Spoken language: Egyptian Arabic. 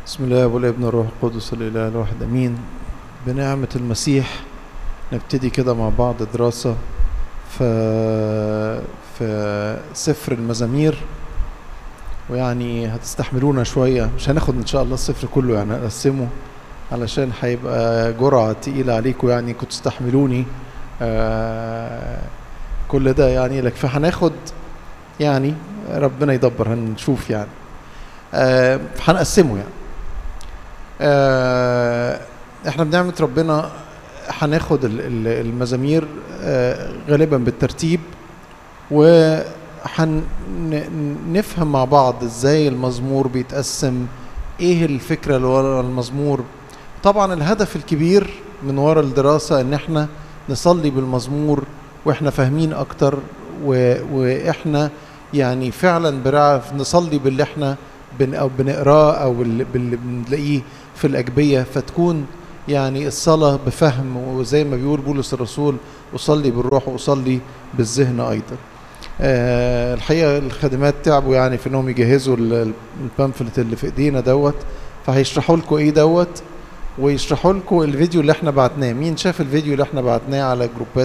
بسم الله والابن والروح القدس الاله الواحد امين بنعمه المسيح نبتدي كده مع بعض دراسه في في سفر المزامير ويعني هتستحملونا شويه مش هناخد ان شاء الله السفر كله يعني هنقسمه علشان هيبقى جرعه تقيله عليكم يعني كنتوا تستحملوني آه كل ده يعني لك فهناخد يعني ربنا يدبر هنشوف يعني آه هنقسمه يعني آه احنا بنعمة ربنا هناخد المزامير آه غالبا بالترتيب وهنفهم مع بعض ازاي المزمور بيتقسم ايه الفكرة اللي ورا المزمور طبعا الهدف الكبير من ورا الدراسة ان احنا نصلي بالمزمور واحنا فاهمين اكتر و... واحنا يعني فعلا بنعرف نصلي باللي احنا بن او بنقراه او باللي بنلاقيه في الاجبيه فتكون يعني الصلاه بفهم وزي ما بيقول بولس الرسول اصلي بالروح واصلي بالذهن ايضا. أه الحقيقه الخادمات تعبوا يعني في انهم يجهزوا البامفلت اللي في ايدينا دوت فهيشرحوا لكم ايه دوت ويشرحوا لكم الفيديو اللي احنا بعتناه مين شاف الفيديو اللي احنا بعتناه على جروبات